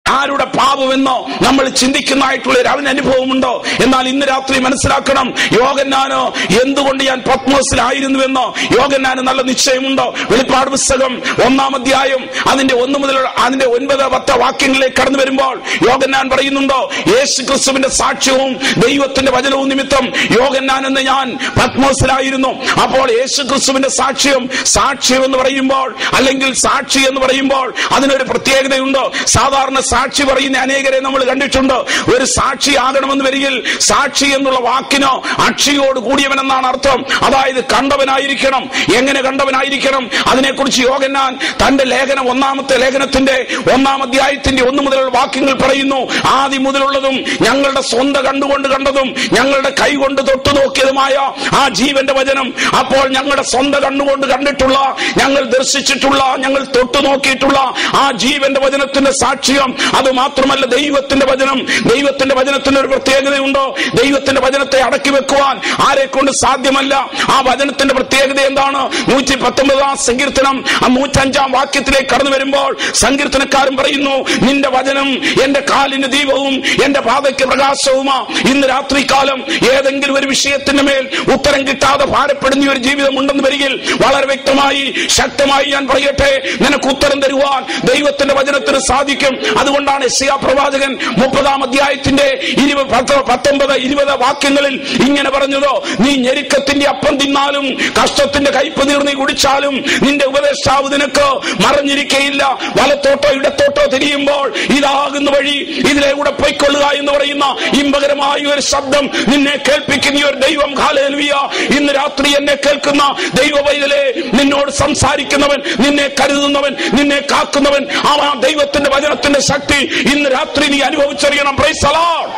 ആരുടെ പാപമെന്നോ നമ്മൾ ചിന്തിക്കുന്നതായിട്ടുള്ള ഒരു അവൻ അനുഭവമുണ്ടോ എന്നാൽ ഇന്ന് രാത്രി മനസ്സിലാക്കണം യോഗന്നാനോ എന്തുകൊണ്ട് ഞാൻ പത്മോസിലായിരുന്നുവെന്നോ യോഗന്നാന് നല്ല നിശ്ചയമുണ്ടോ വെളിപ്പാട് പുസ്തകം ഒന്നാം അധ്യായം അതിന്റെ ഒന്ന് മുതൽ അതിന്റെ ഒൻപത് പത്ത് വാക്യങ്ങളിലേക്ക് കടന്നു വരുമ്പോൾ യോഗന്നാൻ പറയുന്നുണ്ടോ യേശു ക്രിസ്തുവിന്റെ സാക്ഷ്യവും ദൈവത്തിന്റെ വചനവും നിമിത്തം യോഗന്നാൻ എന്ന് ഞാൻ പത്മോസിലായിരുന്നു അപ്പോൾ യേശു ക്രിസ്തുവിന്റെ സാക്ഷ്യം സാക്ഷ്യം എന്ന് പറയുമ്പോൾ അല്ലെങ്കിൽ സാക്ഷി എന്ന് പറയുമ്പോൾ അതിനൊരു പ്രത്യേകതയുണ്ടോ സാധാരണ സാക്ഷി പറയുന്ന അനേകരെ നമ്മൾ കണ്ടിട്ടുണ്ട് ഒരു സാക്ഷി ആകണമെന്ന് വരികിൽ സാക്ഷി എന്നുള്ള വാക്കിനോ അക്ഷിയോട് കൂടിയവനെന്നാണ് അർത്ഥം അതായത് കണ്ടവനായിരിക്കണം എങ്ങനെ കണ്ടവനായിരിക്കണം അതിനെക്കുറിച്ച് യോഗന്നാൻ തന്റെ ലേഖനം ഒന്നാമത്തെ ലേഖനത്തിന്റെ ഒന്നാം അധ്യായത്തിന്റെ ഒന്ന് മുതലുള്ള വാക്യങ്ങൾ പറയുന്നു ആദ്യം മുതലുള്ളതും ഞങ്ങളുടെ സ്വന്തം കണ്ടുകൊണ്ട് കണ്ടതും ഞങ്ങളുടെ കൈ കൊണ്ട് തൊട്ടു നോക്കിയതുമായ ആ ജീവന്റെ വചനം അപ്പോൾ ഞങ്ങളുടെ സ്വന്തം കണ്ണുകൊണ്ട് കണ്ടിട്ടുള്ള ഞങ്ങൾ ദർശിച്ചിട്ടുള്ള ഞങ്ങൾ തൊട്ടു നോക്കിയിട്ടുള്ള ആ ജീവന്റെ വചനത്തിന്റെ സാക്ഷ്യം അത് മാത്രമല്ല ദൈവത്തിന്റെ വചനം ദൈവത്തിന്റെ വചനത്തിന് ഒരു പ്രത്യേകതയുണ്ടോ ദൈവത്തിന്റെ വചനത്തെ അടക്കി വെക്കുവാൻ ആരെ കൊണ്ട് സാധ്യമല്ല ആ വചനത്തിന്റെ പ്രത്യേകത എന്താണ് നൂറ്റി പത്തൊമ്പതാം സങ്കീർത്തനം ആ നൂറ്റഞ്ചാം വാക്യത്തിലേക്ക് കടന്നു വരുമ്പോൾ സങ്കീർത്തനക്കാരൻ പറയുന്നു നിന്റെ വചനം എന്റെ കാലിന് ദീപവും എന്റെ പാതയ്ക്ക് പ്രകാശവുമാ ഇന്ന് രാത്രികാലം ഏതെങ്കിലും ഒരു വിഷയത്തിന്റെ മേൽ ഉത്തരം കിട്ടാതെ ഭാരപ്പെടുന്ന ഒരു ജീവിതം ഉണ്ടെന്ന് വരികിൽ വളരെ വ്യക്തമായി ശക്തമായി ഞാൻ പറയട്ടെ നിനക്ക് ഉത്തരം തരുവാൻ ദൈവത്തിന്റെ വചനത്തിന് സാധിക്കും അതുകൊണ്ടാണ് എസ്സിയ പ്രവാചകൻ മുപ്പതാം അധ്യായത്തിന്റെ ഇരുപത് പത്ത് പത്തൊമ്പത് ഇരുപത് വാക്യങ്ങളിൽ ഇങ്ങനെ പറഞ്ഞതോ നീ ഞെരുക്കത്തിന്റെ അപ്പം തിന്നാലും കഷ്ടത്തിന്റെ കയ്പ് നീർ നീ കുടിച്ചാലും നിന്റെ ഉപദേഷ്ടാവ് നിനക്ക് മറഞ്ഞിരിക്കയില്ല വലത്തോട്ടോ ഇടത്തോട്ടോ തിരിയുമ്പോൾ ഇതാകുന്ന വഴി ഇതിലൂടെ പൊയ്ക്കൊള്ളുക എന്ന് പറയുന്ന ഇമ്പകരമായ ഒരു ശബ്ദം നിന്നെ കേൾപ്പിക്കുന്ന ഈ ഒരു ദൈവം ഹാലേലുയ ഇന്ന് രാത്രി എന്നെ കേൾക്കുന്ന ദൈവ വൈതലെ നിന്നോട് സംസാരിക്കുന്നവൻ നിന്നെ കരുതുന്നവൻ നിന്നെ കാക്കുന്നവൻ ആ ദൈവത്തിന്റെ വചനത്തിന്റെ ശക്തി ഇന്ന് രാത്രി നീ അനുഭവിച്ചറിയണം പ്രൈസ് അലോഡ്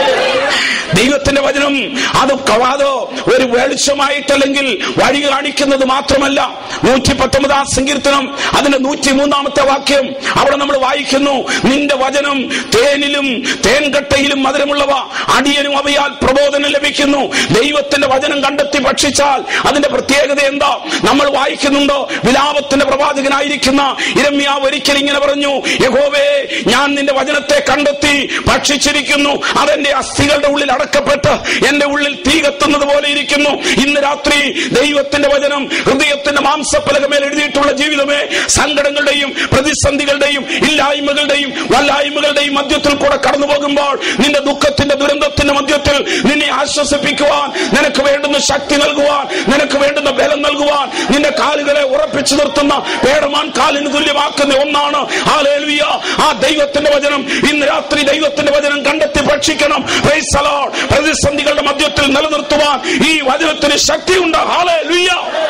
ദൈവത്തിന്റെ വചനം അത് കവാതോ ഒരു വെളിച്ചമായിട്ടല്ലെങ്കിൽ വഴി കാണിക്കുന്നത് മാത്രമല്ല നൂറ്റി പത്തൊമ്പതാം സങ്കീർത്തനം അതിന്റെ നൂറ്റി മൂന്നാമത്തെ വാക്യം അവിടെ നമ്മൾ വായിക്കുന്നു നിന്റെ വചനം തേനിലും തേൻകട്ടയിലും മധുരമുള്ളവ അടിയനും അവയാൽ പ്രബോധനം ലഭിക്കുന്നു ദൈവത്തിന്റെ വചനം കണ്ടെത്തി ഭക്ഷിച്ചാൽ അതിന്റെ പ്രത്യേകത എന്താ നമ്മൾ വായിക്കുന്നുണ്ടോ വിലാപത്തിന്റെ പ്രവാചകനായിരിക്കുന്ന ഇരമ്യാവ് ഒരിക്കൽ ഇങ്ങനെ പറഞ്ഞു യഹോവേ ഞാൻ നിന്റെ വചനത്തെ കണ്ടെത്തി ഭക്ഷിച്ചിരിക്കുന്നു അതെന്റെ അസ്ഥികളുടെ ഉള്ളിൽ അടക്കപ്പെട്ട് എന്റെ ഉള്ളിൽ തീ കത്തുന്നത് പോലെ ഇരിക്കുന്നു ഇന്ന് രാത്രി ദൈവത്തിന്റെ വചനം ഹൃദയത്തിന്റെ മാംസപ്പലകമേൽ എഴുതിയിട്ടുള്ള ജീവിതമേ സങ്കടങ്ങളുടെയും പ്രതിസന്ധികളുടെയും ഇല്ലായ്മകളുടെയും വല്ലായ്മകളുടെയും മധ്യത്തിൽ കൂടെ കടന്നു പോകുമ്പോൾ നിന്റെ ദുഃഖത്തിന്റെ ദുരന്തത്തിന്റെ മധ്യത്തിൽ നിന്നെ ആശ്വസിപ്പിക്കുവാൻ നിനക്ക് വേണ്ടുന്ന ശക്തി നൽകുവാൻ നിനക്ക് വേണ്ടുന്ന ബലം നൽകുവാൻ നിന്റെ കാലുകളെ ഉറപ്പിച്ചു നിർത്തുന്ന പേടമാൻ കാലിന് തുല്യമാക്കുന്ന ഒന്നാണ് ഹാലേലുയ ആ ദൈവത്തിന്റെ വചനം ഇന്ന് രാത്രി ദൈവത്തിന്റെ വചനം കണ്ടെത്തി ഭക്ഷിക്കണം Praise the Lord. പ്രതിസന്ധികളുടെ മധ്യത്തിൽ നിലനിർത്തുവാൻ ഈ വചനത്തിന് ശക്തിയുണ്ട് ഹാലേലുയ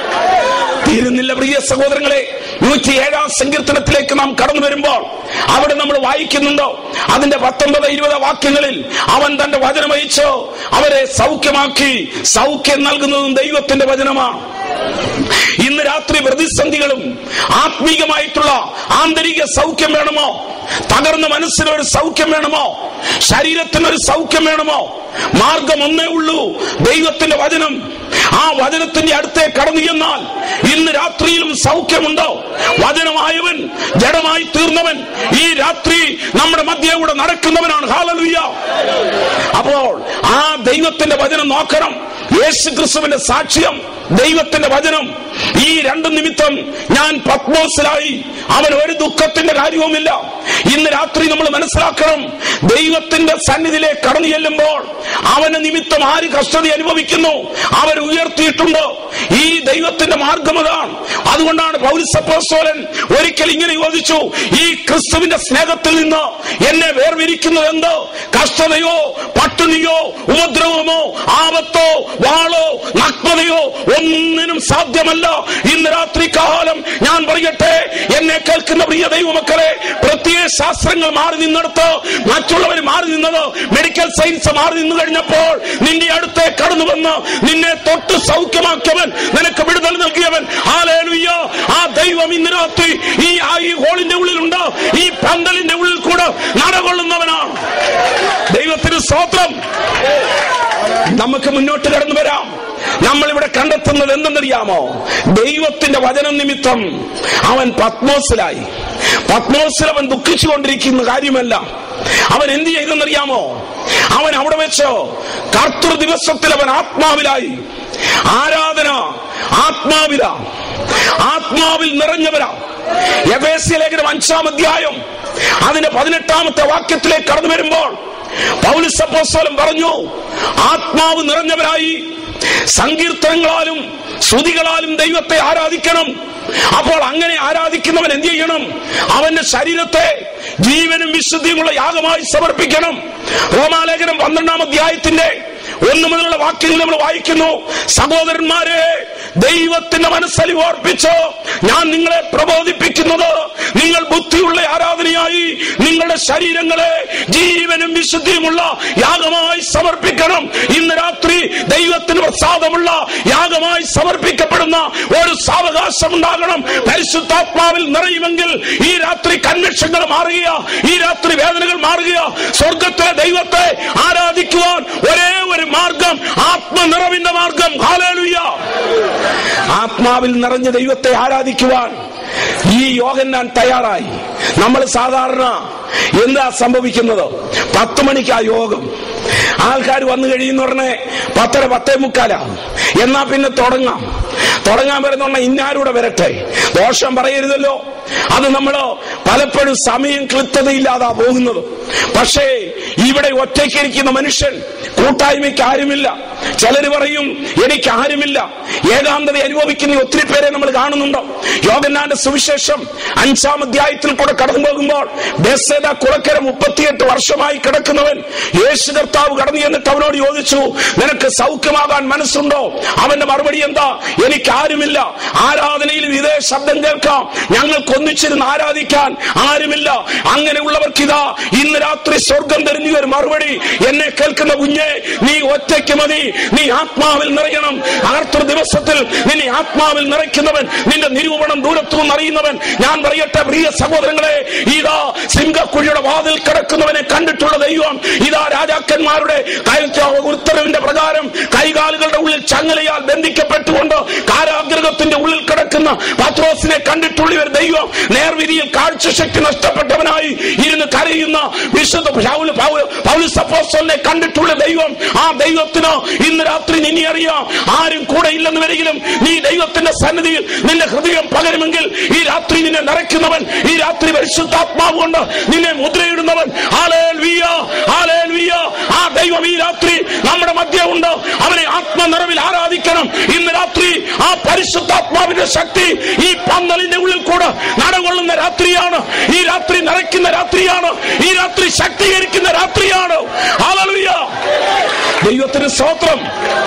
തീരുന്നില്ല പ്രിയ സഹോദരങ്ങളെ നൂറ്റി ഏഴാം സങ്കീർത്തനത്തിലേക്ക് നാം കടന്നു വരുമ്പോൾ അവിടെ നമ്മൾ വായിക്കുന്നുണ്ടോ അതിന്റെ പത്തൊമ്പത് ഇരുപത് വാക്യങ്ങളിൽ അവൻ തന്റെ വചനം അയച്ചോ അവരെ സൗഖ്യമാക്കി സൗഖ്യം നൽകുന്നതും ദൈവത്തിന്റെ വചനമാണ് ഇന്ന് രാത്രി പ്രതിസന്ധികളും ആത്മീകമായിട്ടുള്ള ആന്തരിക സൗഖ്യം വേണമോ തകർന്ന മനസ്സിന് ഒരു സൗഖ്യം വേണമോ ശരീരത്തിന് ഒരു സൗഖ്യം വേണമോ മാർഗം ഒന്നേ ഉള്ളൂ ദൈവത്തിന്റെ വചനം ആ വചനത്തിന്റെ അടുത്തേ കടന്നു ചെന്നാൽ ഇന്ന് രാത്രിയിലും സൗഖ്യമുണ്ടോ വചനമായവൻ ജഡമായി തീർന്നവൻ ഈ രാത്രി നമ്മുടെ മധ്യകൂടെ നടക്കുന്നവനാണ് ഹാലലുയ്യ അപ്പോൾ ആ ദൈവത്തിന്റെ വചനം നോക്കണം യേശു ക്രിസ്തുവിന്റെ സാക്ഷ്യം ദൈവത്തിന്റെ വചനം ഈ രണ്ട് നിമിത്തം ഞാൻ പത്മോസിലായി അവൻ ഒരു ദുഃഖത്തിന്റെ കാര്യവുമില്ല ഇന്ന് രാത്രി നമ്മൾ മനസ്സിലാക്കണം ദൈവത്തിന്റെ സന്നിധിയിലേക്ക് കടന്നു ചെല്ലുമ്പോൾ അവന് നിമിത്തം ആര് കഷ്ടത അനുഭവിക്കുന്നു അവർ ഉയർത്തിയിട്ടുണ്ട് ഈ ദൈവത്തിന്റെ മാർഗം അതാണ് അതുകൊണ്ടാണ് പൗരസപ്പോസ്തോലൻ ഒരിക്കൽ ഇങ്ങനെ ചോദിച്ചു ഈ ക്രിസ്തുവിന്റെ സ്നേഹത്തിൽ നിന്ന് എന്നെ വേർതിരിക്കുന്നത് എന്ത് കഷ്ടതയോ പട്ടിണിയോ ഉപദ്രവമോ ആപത്തോ വാളോ നഗ്നതയോ ഒന്നിനും സാധ്യമല്ല ഇന്ന് രാത്രി കാലം ഞാൻ പറയട്ടെ എന്നെ കേൾക്കുന്ന പ്രിയ ദൈവമക്കളെ പ്രത്യയ ശാസ്ത്രങ്ങൾ മാറി നിന്നെടുത്ത് മറ്റുള്ളവർ മാറി നിന്നത് മെഡിക്കൽ സയൻസ് മാറി നിന്ന് കഴിഞ്ഞപ്പോൾ നിന്റെ അടുത്ത് കടന്നു വന്ന് നിന്നെ തൊട്ട് സൗഖ്യമാക്കിയവൻ നിനക്ക് വിടുതൽ നൽകിയവൻ ഹാലേലുയ്യ ആ ദൈവം ഇന്ന് രാത്രി ഈ ആ ഈ ഹോളിന്റെ ഉള്ളിലുണ്ട് ഈ പന്തലിന്റെ ഉള്ളിൽ കൂടെ നടകൊള്ളുന്നവനാണ് ദൈവത്തിന് സ്തോത്രം നമുക്ക് മുന്നോട്ട് കടന്നു വരാം നമ്മൾ ഇവിടെ കണ്ടെത്തുന്നത് എന്തെന്നറിയാമോ ദൈവത്തിന്റെ വചനം നിമിത്തം അവൻ പത്മോസിലായി പത്മോസിൽ അവൻ ദുഃഖിച്ചുകൊണ്ടിരിക്കുന്ന കാര്യമല്ല അവൻ എന്ത് ചെയ്തെന്നറിയാമോ അവൻ അവിടെ വെച്ചോ കർത്തൃ ദിവസത്തിൽ അവൻ ആത്മാവിലായി ആരാധന ആത്മാവില ആത്മാവിൽ നിറഞ്ഞവരാ എഫേസ്യ ലേഖനം അഞ്ചാം അധ്യായം അതിന്റെ പതിനെട്ടാമത്തെ വാക്യത്തിലേക്ക് കടന്നു വരുമ്പോൾ പൗലിസപ്പോസ്തലൻ പറഞ്ഞു ആത്മാവ് നിറഞ്ഞവരായി സങ്കീർത്തനങ്ങളാലും ശ്രുതികളാലും ദൈവത്തെ ആരാധിക്കണം അപ്പോൾ അങ്ങനെ ആരാധിക്കുന്നവൻ എന്ത് ചെയ്യണം അവന്റെ ശരീരത്തെ ജീവനും വിശുദ്ധിയുമുള്ള യാഗമായി സമർപ്പിക്കണം റോമാലേഖനം പന്ത്രണ്ടാം അധ്യായത്തിന്റെ ഒന്ന് മുതലുള്ള വാക്യങ്ങൾ നമ്മൾ വായിക്കുന്നു സഹോദരന്മാരെ ദൈവത്തിന്റെ മനസ്സലി ഓർപ്പിച്ചോ ഞാൻ നിങ്ങളെ പ്രബോധിപ്പിക്കുന്നത് നിങ്ങൾ ബുദ്ധിയുള്ള ആരാധനയായി നിങ്ങളുടെ ശരീരങ്ങളെ ജീവനും വിശുദ്ധിയുമുള്ള യാഗമായി സമർപ്പിക്കണം ഇന്ന് രാത്രി ദൈവത്തിന് പ്രസാദമുള്ള യാഗമായി സമർപ്പിക്കപ്പെടുന്ന ഒരു സാവകാശം ഉണ്ടാകണം പരിശുദ്ധാത്മാവിൽ നിറയുമെങ്കിൽ ഈ രാത്രി കൺവെൻഷനുകൾ മാറുകയാ ഈ രാത്രി വേദനകൾ മാറുകയാ സ്വർഗത്തിലെ ദൈവത്തെ ആരാധിക്കുവാൻ ഒരേ ഒരു മാർഗം ആത്മനിറവിന്റെ മാർഗം ഹാലേലുയ്യ ആത്മാവിൽ നിറഞ്ഞ ദൈവത്തെ ആരാധിക്കുവാൻ ഈ യോഗൻ ഞാൻ തയ്യാറായി നമ്മൾ സാധാരണ എന്താ സംഭവിക്കുന്നത് പത്ത് മണിക്കാ യോഗം ആൾക്കാർ വന്നു കഴിയുന്ന ഉടനെ പത്തര പത്തേ മുക്കാലാ എന്നാ പിന്നെ തുടങ്ങാം തുടങ്ങാൻ വരുന്ന ഇന്നാരൂടെ വരട്ടെ ദോഷം പറയരുതല്ലോ അത് നമ്മൾ പലപ്പോഴും സമയം കൃത്യതയില്ലാതാ പോകുന്നത് പക്ഷേ ഇവിടെ ഒറ്റയ്ക്കിരിക്കുന്ന മനുഷ്യൻ കൂട്ടായ്മയ്ക്ക് ആരുമില്ല ചിലർ പറയും എനിക്ക് ആരുമില്ല ഏകാന്തത അനുഭവിക്കുന്ന ഒത്തിരി പേരെ നമ്മൾ കാണുന്നുണ്ടോ യോഗന്നാന്റെ സുവിശേഷം അഞ്ചാം അധ്യായത്തിൽ കൂടെ കടന്നു പോകുമ്പോൾ ബേസേദ കുളക്കര മുപ്പത്തിയെട്ട് വർഷമായി കിടക്കുന്നവൻ യേശു കർത്താവ് കടന്നു ചെന്നിട്ട് അവനോട് ചോദിച്ചു നിനക്ക് സൗഖ്യമാകാൻ മനസ്സുണ്ടോ അവന്റെ മറുപടി എന്താ എനിക്ക് ആരുമില്ല ആരാധനയിൽ ഇതേ ശബ്ദം കേൾക്കാം ഞങ്ങൾക്ക് ഒന്നിച്ചിരുന്ന് ആരാധിക്കാൻ ആരുമില്ല അങ്ങനെയുള്ളവർക്ക് ഇതാ ഇന്ന് രാത്രി സ്വർഗം തെരഞ്ഞു ഒരു മറുപടി എന്നെ കേൾക്കുന്ന കുഞ്ഞെ നീ ഒറ്റയ്ക്ക് മതി നീ ആത്മാവിൽ നിറയണം ആർത്തർ ദിവസത്തിൽ നിന്നെ ആത്മാവിൽ നിറയ്ക്കുന്നവൻ നിന്റെ നിരൂപണം ദൂരത്തു നിന്ന് അറിയുന്നവൻ ഞാൻ പറയട്ടെ പ്രിയ സഹോദരങ്ങളെ ഇതാ സിംഹക്കുഴിയുടെ വാതിൽ കിടക്കുന്നവനെ കണ്ടിട്ടുള്ള ദൈവം ഇതാ രാജാക്കന്മാരുടെ കൈ- ഉത്തരവിന്റെ പ്രകാരം കൈകാലുകളുടെ ഉള്ളിൽ ചങ്ങലയാൽ ബന്ധിക്കപ്പെട്ടുകൊണ്ട് കാരാഗ്രഹത്തിന്റെ ഉള്ളിൽ കിടക്കുന്ന പത്രോസിനെ കണ്ടിട്ടുള്ള ഒരു ദൈവം നേർവിധിയിൽ കാഴ്ചശക്തി നഷ്ടപ്പെട്ടവനായി ഇരുന്ന് കരയുന്ന വിശുദ്ധ പൗല പൗല- പൗലോസ് അപ്പോസ്തലനെ കണ്ടിട്ടുള്ള ദൈവം ആ ദൈവത്തിന് ഇന്ന് രാത്രി നിന്നെ അറിയാം ആരും കൂടെ ഇല്ലെന്ന് വരികിലും നീ ദൈവത്തിന്റെ സന്നിധിയിൽ നിന്റെ ഹൃദയം പകരുമെങ്കിൽ ഈ രാത്രി നിന്നെ നിറയ്ക്കുന്നവൻ ഈ രാത്രി പരിശുദ്ധാത്മാവ് കൊണ്ട് നിന്നെ മുദ്രയിടുന്നവൻ ഹാലേൽവിയ, ഹാലേൽവിയ. ആ ദൈവം ഈ രാത്രി നമ്മുടെ മധ്യമുണ്ട് അവനെ ആത്മനിറവിൽ ആരാധിക്കണം ഇന്ന് രാത്രി ആ പരിശുദ്ധാത്മാവിന്റെ ശക്തി ഈ പന്തലിന്റെ ഉള്ളിൽ കൂടെ നടകൊള്ളുന്ന രാത്രിയാണ് ഈ രാത്രി നിറയ്ക്കുന്ന രാത്രിയാണ് ഈ രാത്രി ശക്തീകരിക്കുന്ന രാത്രിയാണ് ഹാലലുയ ദൈവത്തിന് സ്തോത്രം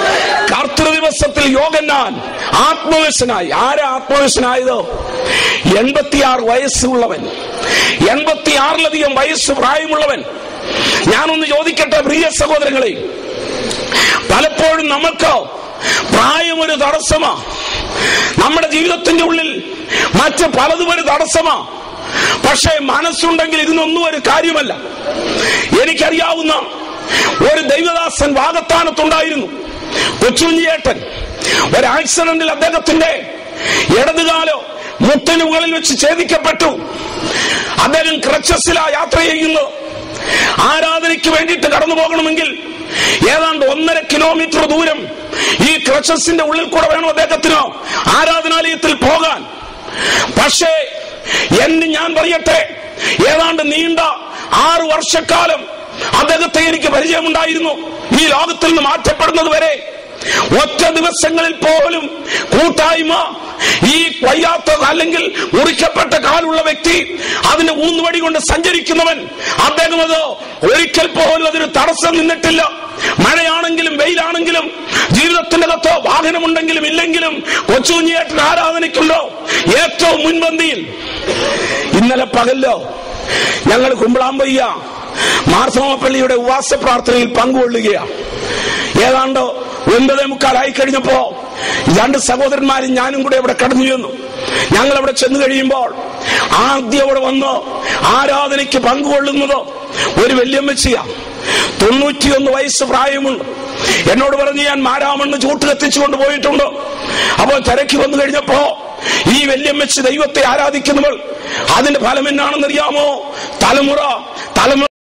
കർത്തൃ ദിവസത്തിൽ യോഗന്നാൻ ആത്മവേശനായി ആരാ ആത്മവേശനായത് എൺപത്തിയാറ് വയസ്സുള്ളവൻ എൺപത്തിയാറിലധികം വയസ്സ് പ്രായമുള്ളവൻ ഞാനൊന്ന് ചോദിക്കട്ടെ പ്രിയ സഹോദരങ്ങളെ പലപ്പോഴും നമുക്ക് പ്രായം ഒരു തടസ്സമാ നമ്മുടെ ജീവിതത്തിന്റെ ഉള്ളിൽ മറ്റ് പലതും ഒരു തടസ്സമാ പക്ഷേ മനസ്സുണ്ടെങ്കിൽ ഇതിനൊന്നും ഒരു കാര്യമല്ല എനിക്കറിയാവുന്ന ഒരു ദൈവദാസൻ വാഗത്താനത്തുണ്ടായിരുന്നു കൊച്ചുഞ്ഞിയേട്ടൻ ഒരു ആക്സിഡന്റിൽ അദ്ദേഹത്തിന്റെ ഇടതുകാലോ മുട്ടിന് മുകളിൽ വെച്ച് ഛേദിക്കപ്പെട്ടു അദ്ദേഹം ക്രച്ചസിലാ യാത്ര ചെയ്യുന്നു ആരാധനയ്ക്ക് വേണ്ടിയിട്ട് കടന്നു പോകണമെങ്കിൽ ഏതാണ്ട് ഒന്നര കിലോമീറ്റർ ദൂരം ഈ ക്രച്ചസിന്റെ ഉള്ളിൽ കൂടെ വേണം അദ്ദേഹത്തിന് ആരാധനാലയത്തിൽ പോകാൻ പക്ഷേ എന്ന് ഞാൻ പറയട്ടെ ഏതാണ്ട് നീണ്ട ആറു വർഷക്കാലം അദ്ദേഹത്തെ എനിക്ക് പരിചയമുണ്ടായിരുന്നു ഈ ലോകത്തിൽ നിന്ന് മാറ്റപ്പെടുന്നത് വരെ ഒറ്റ ദിവസങ്ങളിൽ പോലും കൂട്ടായ്മ ഈ വയ്യാത്ത അല്ലെങ്കിൽ മുറിക്കപ്പെട്ട കാലുള്ള വ്യക്തി അതിന് ഊന്നുവടി കൊണ്ട് സഞ്ചരിക്കുന്നവൻ അദ്ദേഹം അത് ഒരിക്കൽ പോലും അതിന് തടസ്സം നിന്നിട്ടില്ല മഴയാണെങ്കിലും വെയിലാണെങ്കിലും ജീവിതത്തിന്റെ അകത്തോ വാഹനമുണ്ടെങ്കിലും ഇല്ലെങ്കിലും കൊച്ചുകുഞ്ഞിയേട്ടൻ ആരാധനയ്ക്കുണ്ടോ ഏറ്റവും മുൻപന്തിയിൽ ഇന്നലെ പകല്ലോ ഞങ്ങൾ കുമ്പളാമ്പയ്യ മാർത്തോമപ്പള്ളിയുടെ ഉപവാസ പ്രാർത്ഥനയിൽ പങ്കുകൊള്ളുകയാണ് ഏതാണ്ട് ഒൻപതേ മുക്കാലായി കഴിഞ്ഞപ്പോ രണ്ട് സഹോദരന്മാരും ഞാനും കൂടെ അവിടെ കടന്നു ചെന്നു ഞങ്ങൾ അവിടെ ചെന്ന് കഴിയുമ്പോൾ ആദ്യം അവിടെ വന്ന് ആരാധനയ്ക്ക് പങ്കുകൊള്ളുന്നത് ഒരു വല്യമ്മച്ചിയാ തൊണ്ണൂറ്റിയൊന്ന് വയസ്സ് പ്രായമുണ്ട് എന്നോട് പറഞ്ഞ് ഞാൻ മാരാമണ്ണ് ചൂട്ട് കത്തിച്ചുകൊണ്ട് പോയിട്ടുണ്ട് അപ്പോൾ തിരക്കി വന്നു കഴിഞ്ഞപ്പോ ഈ വല്യമ്മച്ചി ദൈവത്തെ ആരാധിക്കുന്നവൾ അതിന്റെ ഫലം എന്നാണെന്നറിയാമോ തലമുറ തലമുറ